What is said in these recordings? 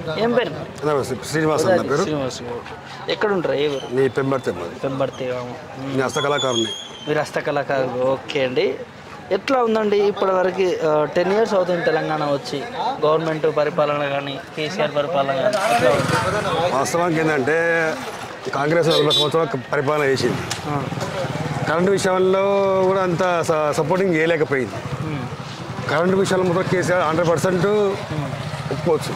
ఏం పేరు నమస్తే శ్రీనివాస్ అన్న పేరు శ్రీనివాస్ గౌడ్ ఎక్కడ ఉంటారు ఏ ఊరు నీ పెంబడితే మాది పెంబర్తి గ్రామం. నీ హస్తకళాకారుని మీరు హస్తకళాకారులు ఓకే అండి ఎట్లా ఉందండి ఇప్పటి వరకు టెన్ ఇయర్స్ అవుతుంది తెలంగాణ వచ్చి గవర్నమెంట్ పరిపాలన కానీ కేసీఆర్ పరిపాలన కానీ ఎట్లా ఉంది వాస్తవానికి ఏంటంటే కాంగ్రెస్ నలభై సంవత్సరాల పరిపాలన చేసింది ఆ, కరెంటు విషయంలో కూడా అంత స- సపోర్టింగ్ చేయలేకపోయింది ఉమ్, కరెంటు విషయంలో మొత్తం కేసీఆర్ హండ్రెడ్ పర్సెంట్ ఒప్పుకోవచ్చు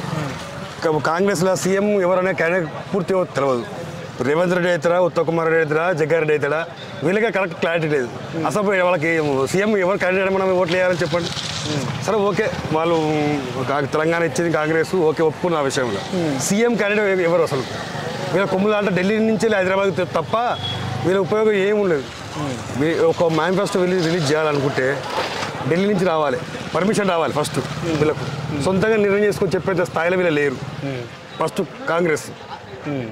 కా- కాంగ్రెస్లో సీఎం ఎవరనే క్యాండిడేట్ పూర్తిగా తెలియదు రేవంత్ రెడ్డి అవుతారా ఉత్తమ్ కుమార్ రెడ్డి అవుతారా జగ్గారెడ్డి అవుతాడా వీళ్ళకే కరెక్ట్ క్లారిటీ లేదు అసలు వాళ్ళకి సీఎం ఎవరు క్యాండిడేట్ మనం ఓట్లు వేయాలని చెప్పండి సరే ఓకే వాళ్ళు కా- తెలంగాణ ఇచ్చింది కాంగ్రెస్ ఓకే ఒప్పుకున్న ఆ విషయంలో సీఎం క్యాండిడేట్ ఎవరు అసలు వీళ్ళ కొమ్ములు అంటే ఢిల్లీ నుంచి హైదరాబాద్ తప్ప వీళ్ళ ఉపయోగం ఏమి ఉండదు వీ- ఒక మేనిఫెస్టో రిలీజ్ రిలీజ్ చేయాలనుకుంటే ఢిల్లీ నుంచి రావాలి పర్మిషన్ రావాలి ఫస్ట్ వీళ్ళకు సొంతంగా నిర్ణయం చేసుకొని చెప్పేంత స్థాయిలో వీళ్ళు లేరు ఫస్ట్ కాంగ్రెస్ ఉమ్.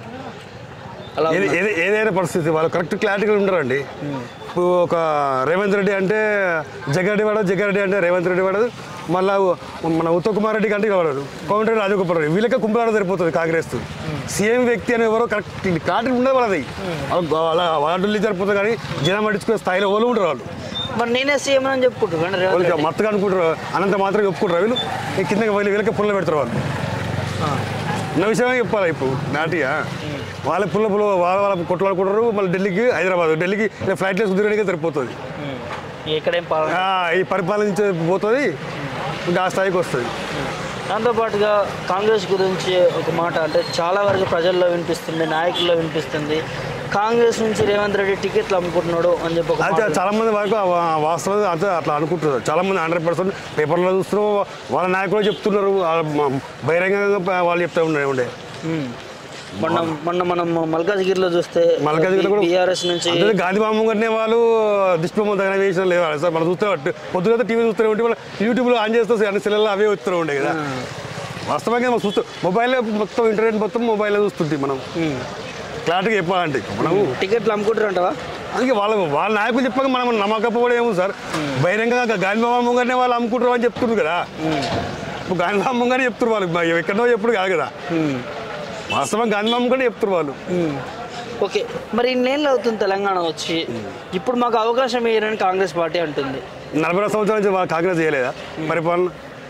అలా ఏది- ఏది- ఏదైనా పరిస్థితి వాళ్ళు కరెక్ట్ క్లారిటీగా ఉండరండి ఇప్పుడు ఒక రేవంత్ రెడ్డి అంటే జగ్గారెడ్డి వాడదు జగ్గారెడ్డి అంటే రేవంత్ రెడ్డి వాడదు మళ్ళా మన ఉత్తమ్ కుమార్ రెడ్డి కంటే వాడదు కోమటిరెడ్డి రాజగోపాల్ రెడ్డి వీళ్ళకే కుంభలాడ సరిపోతుంది కాంగ్రెస్ సీఎం వ్యక్తి అని ఎవరో కరెక్ట్ క్లారిటీ ఉండదు వాళ్ళది వాళ్ళ వాళ్ళు సరిపోతుంది కానీ జనం పట్టించుకునే స్థాయిలో వాళ్ళు ఉంటారు వాళ్ళు మరి నేనే సీఎం అని చెప్పుకుంటున్నాను రేవంత్ వాళ్ళకి రెడ్డి. మత్తగా అనుకుంటారు అనంత మాత్రం చెప్పుకుంటారు వీళ్ళు ఈ కింద వీళ్ళు వీళ్ళకే పుల్ల పెడతారు వాళ్ళు ఆ, ఉన్న విషయమే చెప్పాలి ఇప్పుడు నాటిగా వాళ్ళ పుల్ల పుల్ల వాళ్ళ వాళ్ళ కొట్లాడుకుంటారు మళ్ళీ ఢిల్లీకి హైదరాబాద్ ఢిల్లీకి ఫ్లైట్ వేసి కుదిరడానికి సరిపోతుంది ఉమ్. ఎక్కడేం పాలన ఆ, ఈ పరిపాలించే పోతుంది ఇంకా ఆ స్థాయికి వస్తుంది దాంతోపాటుగా కాంగ్రెస్ గురించి ఒక మాట అంటే చాలా వరకు ప్రజల్లో వినిపిస్తుంది నాయకుల్లో వినిపిస్తుంది కాంగ్రెస్ నుంచి రేవంత్ రెడ్డి టికెట్లు అమ్ముకుంటున్నాడు అని చెప్పి ఒక అయితే మాట చాలా మంది వరకు ఆ వా- వాస్తవం అంతే అట్లా అనుకుంటున్నారు చాలా మంది హండ్రెడ్ పర్సెంట్ పేపర్లో చూస్తున్నారు వాళ్ళ నాయకులు చెప్తున్నారు వాళ్ళ మ- బహిరంగంగా వాళ్ళు చెప్తూ ఉండే ఉండే ఉమ్. మొన్న మొన్న మనం మల్కాజ్గిరిలో చూస్తే మల్కాజ్గిరిలో కూడా బీఆర్ఎస్ నుంచి అంటే గాంధీ బామ్మ గారినే వాళ్ళు దిష్టిబొమ్మ దగ్గర వేసిన లేదు సార్ మనం చూస్తే పొద్దున టీవీ చూస్తూనే ఉంటే వాళ్ళు యూట్యూబ్లో ఆన్ చేస్తే అన్ని సెల్లల్లో అవే వస్తూ ఉండే కదా వాస్తవంగా మనం చూస్తూ మొబైల్లో మొత్తం ఇంటర్నెట్ మొత్తం మొబైల్లో చూస్తుంటే మనం ఉమ్. క్లారిటీగా చెప్పాలంటే మనం టికెట్లు అమ్ముకుంటారు అంటవా అందుకే వాళ్ళ వాళ్ళ నాయకులు చెప్పాక మనం నమ్మకపోవడం ఏమో సార్ బహిరంగంగా గాంధీ బామ్మ గారినే వాళ్ళు అమ్ముకుంటారు అని చెప్తున్నారు కదా ఇప్పుడు గాంధీ బామ్మ గారినే చెప్తున్నారు వాళ్ళు మరి ఎక్కడో చెప్పుడు కాదు కదా వాస్తవం గాంధీ బామ్మ గారినే చెప్తున్నారు వాళ్ళు ఓకే మరి ఇన్నేళ్ళు అవుతుంది తెలంగాణ వచ్చి ఇప్పుడు మాకు అవకాశం ఇయ్యరని కాంగ్రెస్ పార్టీ అంటుంది నలభై సంవత్సరాల నుంచి వాళ్ళ కాంగ్రెస్ చేయలేదా పరిపాలన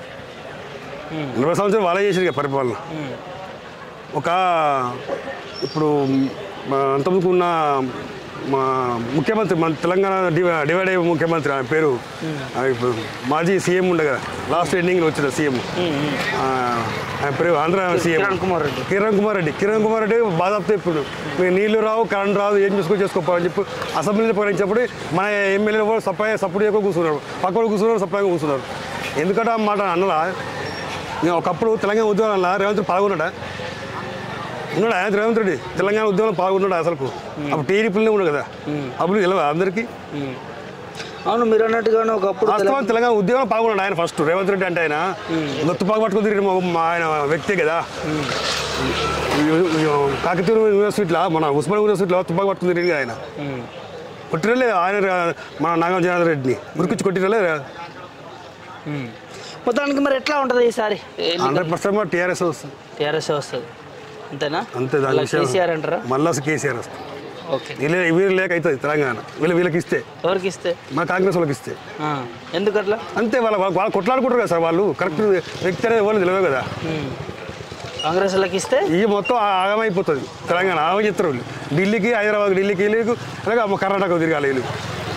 నలభై సంవత్సరాలు వాళ్ళే చేసారు కదా పరిపాలన ఒక ఇప్పుడు మా అంతకుముందు ఉన్న మా ముఖ్యమంత్రి మన తెలంగాణ డివై డివైడ్ అయ్యే ముఖ్యమంత్రి ఆయన పేరు ఆ, ఇప్పుడు మాజీ సీఎం ఉండగా లాస్ట్ ఎండింగ్లో వచ్చిన సీఎం ఆయన పేరు ఆంధ్ర సీఎం కిరణ్ కుమార్ రెడ్డి కిరణ్ కుమార్ రెడ్డి కిరణ్ కుమార్ రెడ్డి బాధాప్తో ఇప్పుడు మీరు నీళ్లు రావు కరెంట్ రాదు ఏం చూసుకో చేసుకోపోని చెప్పి అసెంబ్లీలో పోయినప్పుడు మన ఎమ్మెల్యేలు కూడా సప్లై సపోర్ట్ చేయకుండా కూర్చున్నారు పక్కన కూర్చున్నారు సప్లైగా కూర్చున్నారు ఎందుకంటే ఆ మాట అన్నలా ఇంకా ఒకప్పుడు తెలంగాణ ఉద్యమంలో రేవంత్ రెడ్డి పాల్గొన్నాడా ఉన్నాడా ఆయన రేవంత్ రెడ్డి తెలంగాణ ఉద్యమంలో పాల్గొన్నాడు అసలు అప్పుడు టీడీపీలోనే ఉన్నాడు కదా అప్పుడు ఇలా అందరికీ ఉమ్. అవును మీరు అన్నట్టుగానే ఒకప్పుడు తెలంగాణ- వాస్తవం తెలంగాణ ఉద్యమంలో పాల్గొన్నాడు ఆయన ఫస్ట్ రేవంత్ రెడ్డి అంటే ఆయన గొత్తుపాకు పట్టుకుని తిరిగిన మా- మా ఆయన వ్యక్తే కదా కాకతీయ యూనివర్సిటీలో మన ఉస్మాన్ యూనివర్సిటీలో తుపాకు పట్టుకుని తిరిగి ఆయన ఉమ్. కొట్టిరలే ఆయన రా- మన నాగం జనార్దన్ రెడ్డిని ఉరికిచ్చి కొట్టిరలే ఉమ్. మొత్తానికి మరి ఎట్లా ఉంటుంది ఈసారి హండ్రెడ్ పర్సెంట్ టీఆర్ఎస్ వస్తుంది టీఆర్ఎస్ వస్తుంది అంతేనా అంతే దాని అలా విషయం కేసీఆర్ అంటారా మళ్ళా కేసీఆర్ వస్తుంది ఓకే వీళ్ళ వీళ్ళు లేక అవుతుంది తెలంగాణ వీళ్ళు వీళ్ళకి ఇస్తే ఎవరికి ఇస్తే మా కాంగ్రెస్ వాళ్ళకి ఇస్తే ఆ. ఎందుకు అట్లా అంతే వాళ్ళ వాళ్ళ- వాళ్ళు కొట్లాడుకుంటారు కదా సార్ వాళ్ళు కరెక్ట్ వ్యక్తి అనేది వాళ్ళు తెలియదు కదా ఉమ్. కాంగ్రెస్ వాళ్ళకి ఇస్తే ఈ మొత్తం ఆ- ఆగమైపోతుంది తెలంగాణ ఆగం చెప్తారు వీళ్ళు ఢిల్లీకి హైదరాబాద్ ఢిల్లీకి వీళ్ళకి అలాగే అమ్మ కర్ణాటక తిరగాలి వీళ్ళు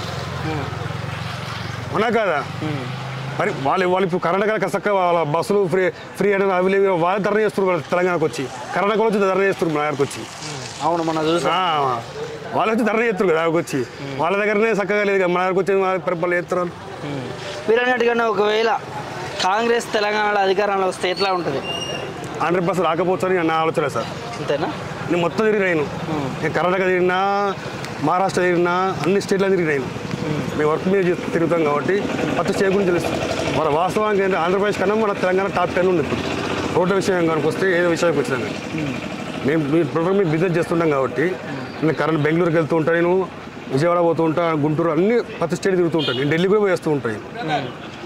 అవునా కదా మరి వాళ్ళు వాళ్ళు ఇప్పుడు కర్ణాటక చక్కగా వాళ్ళ బస్సులు ఫ్రీ ఫ్రీ అని అవి లేవు. వాళ్ళు ధర్నా చేస్తున్నారు వాళ్ళు తెలంగాణకు వచ్చి కర్ణాటక వచ్చి ధర్నా చేస్తున్నారు మన దగ్గరకు వచ్చి అవును మన చూసా ఆ, వాళ్ళు వచ్చి ధర్నా చేస్తారు కదా అక్కడికి వచ్చి వాళ్ళ దగ్గరనే చక్కగా లేదు కదా మన దగ్గరకు వచ్చి మన పరిపాలన చేస్తారు వాళ్ళు. మీరు అన్నట్టుగానే ఒకవేళ కాంగ్రెస్ తెలంగాణలో అధికారంలో వస్తే ఎట్లా ఉంటుంది హండ్రెడ్ పర్సెంట్ రాకపోవచ్చు అని నా ఆలోచన సార్ అంతేనా నేను మొత్తం తిరిగి నేను నేను కర్ణాటక తిరిగినా మహారాష్ట్ర తిరిగినా అన్ని స్టేట్లో తిరిగి నేను మేము వర్క్ మీద చేస్తూ తిరుగుతాం కాబట్టి ప్రతి స్టేట్ గురించి తెలుస్తుంది మన వాస్తవానికి ఏంటంటే ఆంధ్రప్రదేశ్ కన్నా మన తెలంగాణ టాప్ టెన్ ఉంది ఇప్పుడు రోడ్ల విషయం కనుక వస్తే ఏదో విషయానికి వచ్చినా కానీ మేము మీ ప్రొడక్ట్ మీద బిజినెస్ చేస్తుంటాం కాబట్టి నేను కరెంట్ బెంగళూరుకి వెళ్తూ ఉంటాను నేను విజయవాడ పోతూ ఉంటా గుంటూరు అన్ని ప్రతి స్టేట్ తిరుగుతూ ఉంటాను నేను ఢిల్లీ కూడా పోయి వస్తూ ఉంటాను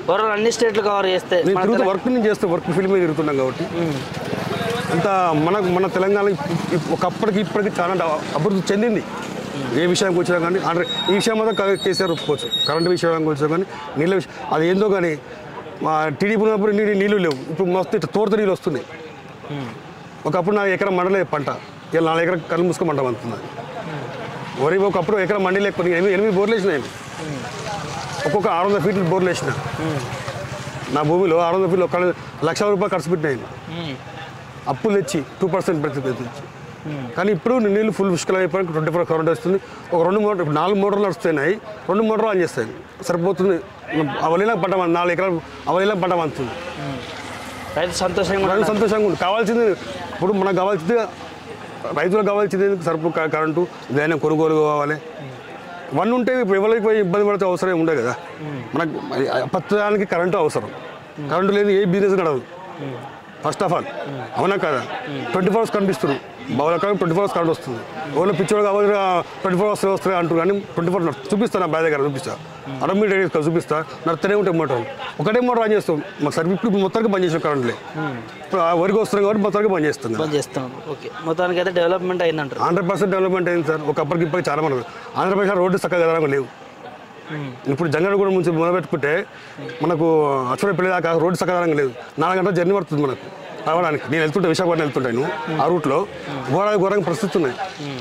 ఓవరాల్ అన్ని స్టేట్లు కవర్ చేస్తే నేను మన తిరుగుతూ వర్క్ నేను చేస్తే వర్క్ ఫీల్డ్ మీద తిరుగుతున్నాం కాబట్టి అంత మన మన తెలంగాణ ఇప్- ఇప్- ఒకప్పటికి ఇప్పటికి చాలా డ- అభివృద్ధి చెందింది ఏ విషయానికి వచ్చినా కానీ అంటే ఈ విషయం మాత్రం క- కేసీఆర్ ఒప్పుకోవచ్చు కరెంట్ విషయానికి వచ్చినా కానీ నీళ్ళ విషయం అది ఏందో కానీ మా టీడీపీ ఉన్నప్పుడు నీళ్ళు నీళ్ళు లేవు ఇప్పుడు మస్తు ఇట్లా తోడుత నీళ్ళు వస్తున్నాయి ఒకప్పుడు నా ఎకరం మండలే పంట ఇలా నాలుగు ఎకరం కళ్ళు మూసుకొని మంట వంతుంది వరి ఒకప్పుడు ఎకరం మండి లేకపోతే ఎనిమిది ఎనిమిది బోర్లు వేసిన నేను ఒక్కొక్క ఆరు వందల ఫీట్లు బోర్లు వేసిన నా భూమిలో ఆరు వందల ఫీట్లు ఒక లక్షల రూపాయలు ఖర్చు పెట్టినాయి మ్మ్. అప్పులు తెచ్చి టూ పర్సెంట్ ప్రతి ప్రతి తెచ్చి కానీ ఇప్పుడు నీళ్ళు ఫుల్ పుష్కలం అయిపోయి ట్వంటీ ఫోర్ కరెంట్ వస్తుంది ఒక రెండు మోటార్ ఇప్పుడు నాలుగు మోటార్లు నడుస్తున్నాయి రెండు మోటార్లు ఆన్ చేస్తాయి సరిపోతుంది అవలీలా పంట వం- నాలుగు ఎకరాలు అవలీలా పంట వంతుంది రైతు సంతోషంగా రైతు ఉన్నారు. సంతోషంగా ఉంది కావాల్సింది ఇప్పుడు మనకు కావాల్సింది రైతులకు కావాల్సింది సరుపు క- కరెంటు ఏదైనా కొనుగోలు కావాలి ఇవన్నీ ఉంటే ఇప్పుడు ఎవరికి పోయి ఇబ్బంది పడితే అవసరం ఏమి ఉండదు కదా మనకు ప్రతిదానికి కరెంటు అవసరం కరెంటు లేని ఏ బిజినెస్ నడవదు ఫస్ట్ ఆఫ్ ఆల్ అవునా కదా ట్వంటీ ఫోర్ అవర్స్ కనిపిస్తారు బావుల కాలం ట్వంటీ ఫోర్ అవర్స్ కరెంట్ వస్తుంది ఓన్లీ పిచ్చోడు కావాలి ట్వంటీ ఫోర్ అవర్స్ వస్తాయి అంటారు కానీ ట్వంటీ ఫోర్ చూపిస్తాను నా బాయ్ దగ్గర చూపిస్తా అడమిట్ చూపిస్తా నడుతూనే ఉంటాయి మోటార్ ఒకటే మోటార్ ఆన్ చేస్తాం మాకు సర్వీస్ ఇప్పుడు మొత్తానికి బంద్ చేసాం కరెంట్లే ఇప్పుడు ఆ వరకు వస్తున్నాం కాబట్టి మొత్తానికి బంద్ చేస్తాం పని చేస్తున్నాను ఓకే మొత్తానికి అయితే డెవలప్మెంట్ అయిందంటారు హండ్రెడ్ పర్సెంట్ డెవలప్మెంట్ అయింది సార్ ఒకప్పటికి ఇప్పటికి చాలా మనకు ఆంధ్రప్రదేశ్ రోడ్డు చక్కగా కదడానికి లేవు ఇప్పుడు జంగనగూడ నుంచి మొదలుపెట్టుకుంటే మనకు అచ్చుడపల్లి దాకా రోడ్డు చక్కదనంగా లేదు నాలుగు గంటల జర్నీ పడుతుంది మనకు రావడానికి నేను వెళ్తుంటే విశాఖపట్నం వెళ్తుంటాను ఆ రూట్లో ఘోర ఘోరంగా పరిస్థితి ఉన్నాయి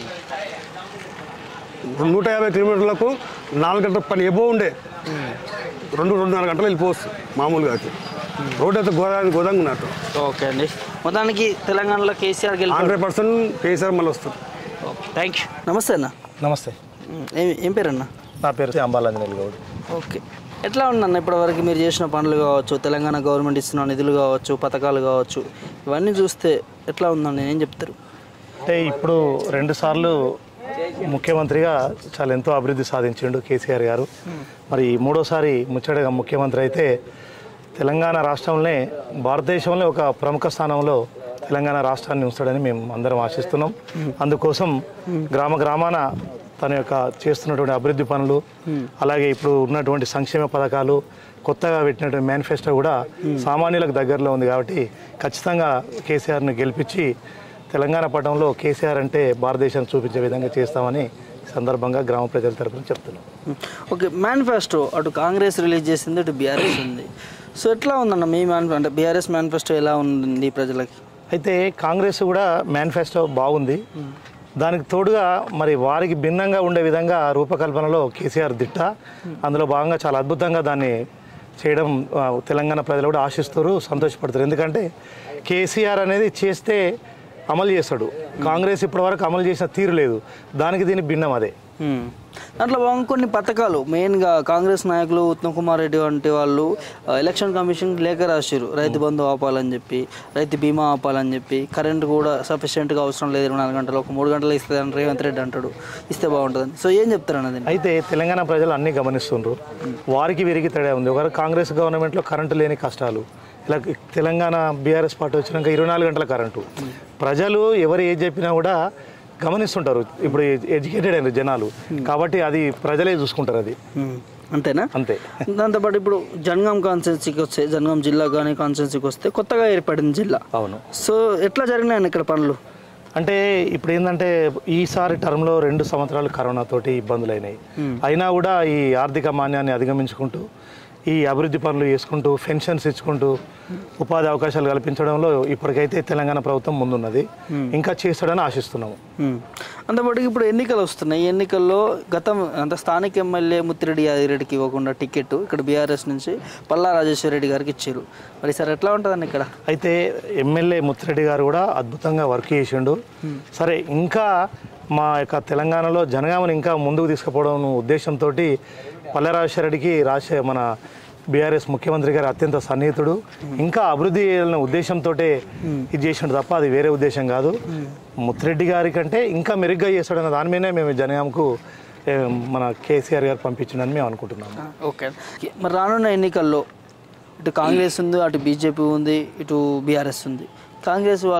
నూట యాభై కిలోమీటర్లకు నాలుగు గంటల పని ఎబో ఉండే రెండు రెండున్నర గంటలు వెళ్ళిపోవచ్చు మామూలుగా అయితే రోడ్డు అయితే ఘోరానికి ఘోరంగా ఉన్నట్టు ఓకే అండి మొత్తానికి తెలంగాణలో కేసీఆర్ గెలిపారు హండ్రెడ్ పర్సెంట్ కేసీఆర్ మళ్ళీ వస్తుంది థ్యాంక్ యూ నమస్తే అన్న నమస్తే మ్మ్. ఏం ఏం పేరు అన్న నా పేరు అంబాలంజనేయులు గౌడ్ ఓకే ఎట్లా ఉందన్న ఇప్పటివరకు మీరు చేసిన పనులు కావచ్చు తెలంగాణ గవర్నమెంట్ ఇస్తున్న నిధులు కావచ్చు పథకాలు కావచ్చు ఇవన్నీ చూస్తే ఎట్లా ఉందండి ఏం చెప్తారు అంటే ఇప్పుడు రెండు సార్లు ముఖ్యమంత్రిగా చాలా ఎంతో అభివృద్ధి సాధించిండు కేసీఆర్ గారు మరి మూడోసారి ముచ్చటగా ముఖ్యమంత్రి అయితే తెలంగాణ రాష్ట్రంలోనే భారతదేశంలో ఒక ప్రముఖ స్థానంలో తెలంగాణ రాష్ట్రాన్ని ఉంచుతాడని మేము అందరం ఆశిస్తున్నాం అందుకోసం గ్రామ గ్రామాన తన యొక్క చేస్తున్నటువంటి అభివృద్ధి పనులు అలాగే ఇప్పుడు ఉన్నటువంటి సంక్షేమ పథకాలు కొత్తగా పెట్టినటువంటి మేనిఫెస్టో కూడా సామాన్యులకు దగ్గరలో ఉంది కాబట్టి ఖచ్చితంగా కేసీఆర్ని గెలిపించి తెలంగాణ పట్టణంలో కేసీఆర్ అంటే భారతదేశాన్ని చూపించే విధంగా చేస్తామని ఈ సందర్భంగా గ్రామ ప్రజల తరపున చెప్తున్నాం మ్మ్. ఓకే మేనిఫెస్టో అటు కాంగ్రెస్ రిలీజ్ చేసింది ఇటు బీఆర్ఎస్ ఉంది సో ఎట్లా ఉందన్న మీ మేనిఫె అంటే బీఆర్ఎస్ మేనిఫెస్టో ఎలా ఉంది ప్రజలకి అయితే కాంగ్రెస్ కూడా మేనిఫెస్టో బాగుంది దానికి తోడుగా మరి వారికి భిన్నంగా ఉండే విధంగా రూపకల్పనలో కేసీఆర్ దిట్ట అందులో భాగంగా చాలా అద్భుతంగా దాన్ని చేయడం ఆ, తెలంగాణ ప్రజలు కూడా ఆశిస్తారు సంతోషపడతారు ఎందుకంటే కేసీఆర్ అనేది చేస్తే అమలు చేస్తాడు కాంగ్రెస్ ఇప్పటివరకు అమలు చేసిన తీరు లేదు దానికి దీని భిన్నం అదే మ్మ్. దాంట్లో భాగంగా కొన్ని పథకాలు మెయిన్గా కాంగ్రెస్ నాయకులు ఉత్తమ్ కుమార్ రెడ్డి వంటి వాళ్ళు ఆ, ఎలక్షన్ కమిషన్ లేఖ రాశారు రైతు బంధు ఆపాలని చెప్పి రైతు బీమా ఆపాలని చెప్పి కరెంట్ కూడా సఫిషియెంట్గా అవసరం లేదు ఇరవై నాలుగు గంటలు ఒక మూడు గంటలు ఇస్తుందని రేవంత్ రెడ్డి అంటాడు ఇస్తే బాగుంటుందని సో ఏం చెప్తారు అన్నది అయితే తెలంగాణ ప్రజలు అన్నీ గమనిస్తుండ్రు వారికి వీరికి తేడా ఉంది ఒకరు కాంగ్రెస్ గవర్నమెంట్లో కరెంటు లేని కష్టాలు ఇలా తెలంగాణ బీఆర్ఎస్ పార్టీ వచ్చినాక ఇరవై నాలుగు గంటల కరెంటు ప్రజలు ఎవరు ఏది చెప్పినా కూడా గమనిస్తుంటారు ఇప్పుడు ఎడ్యుకేటెడ్ అయిన జనాలు కాబట్టి అది ప్రజలే చూసుకుంటారు అది మ్మ్. అంతేనా అంతే దాంతోపాటు ఇప్పుడు జనగాం కాన్స్టెన్సీకి వస్తే జనగాం జిల్లా కానీ కాన్స్టెన్సీకి వస్తే కొత్తగా ఏర్పడింది జిల్లా అవును సో ఎట్లా జరిగినాయి ఇక్కడ పనులు అంటే ఇప్పుడు ఏంటంటే ఈసారి టర్మ్లో రెండు సంవత్సరాలు కరోనా తోటి ఇబ్బందులు అయినాయి అయినా కూడా ఈ ఆర్థిక మాన్యాన్ని అధిగమించుకుంటూ ఈ అభివృద్ధి పనులు చేసుకుంటూ పెన్షన్స్ ఇచ్చుకుంటూ ఉపాధి అవకాశాలు కల్పించడంలో ఇప్పటికైతే తెలంగాణ ప్రభుత్వం ముందున్నది ఇంకా చేస్తాడని ఆశిస్తున్నాము మ్మ్. అంతపాటు ఇప్పుడు ఎన్నికలు వస్తున్నాయి ఈ ఎన్నికల్లో గతం అంటే స్థానిక ఎమ్మెల్యే ముత్తిరెడ్డి యాదిరెడ్డికి ఇవ్వకుండా టికెట్ ఇక్కడ బీఆర్ఎస్ నుంచి పల్లా రాజేశ్వర రెడ్డి గారికి ఇచ్చారు మరి సార్ ఎట్లా ఉంటుందండి ఇక్కడ అయితే ఎమ్మెల్యే ముత్తిరెడ్డి గారు కూడా అద్భుతంగా వర్క్ చేసిండు సరే ఇంకా మా యొక్క తెలంగాణలో జనగామని ఇంకా ముందుకు తీసుకుపోవడం ఉద్దేశంతో పల్లెరాజేశ్వర రెడ్డికి రాజశే మన బీఆర్ఎస్ ముఖ్యమంత్రి గారు అత్యంత సన్నిహితుడు ఇంకా అభివృద్ధి చేయాలనే ఉద్దేశంతో ఇది చేసిండు తప్ప అది వేరే ఉద్దేశం కాదు ముత్తిరెడ్డి గారి కంటే ఇంకా మెరుగ్గా చేస్తాడన్న దాని మీదనే మేము జనగాంకు ఏ, మన కేసీఆర్ గారు పంపించిండని మేము అనుకుంటున్నాము ఓకే మరి రానున్న ఎన్నికల్లో ఇటు కాంగ్రెస్ ఉంది అటు బీజేపీ ఉంది ఇటు బీఆర్ఎస్ ఉంది కాంగ్రెస్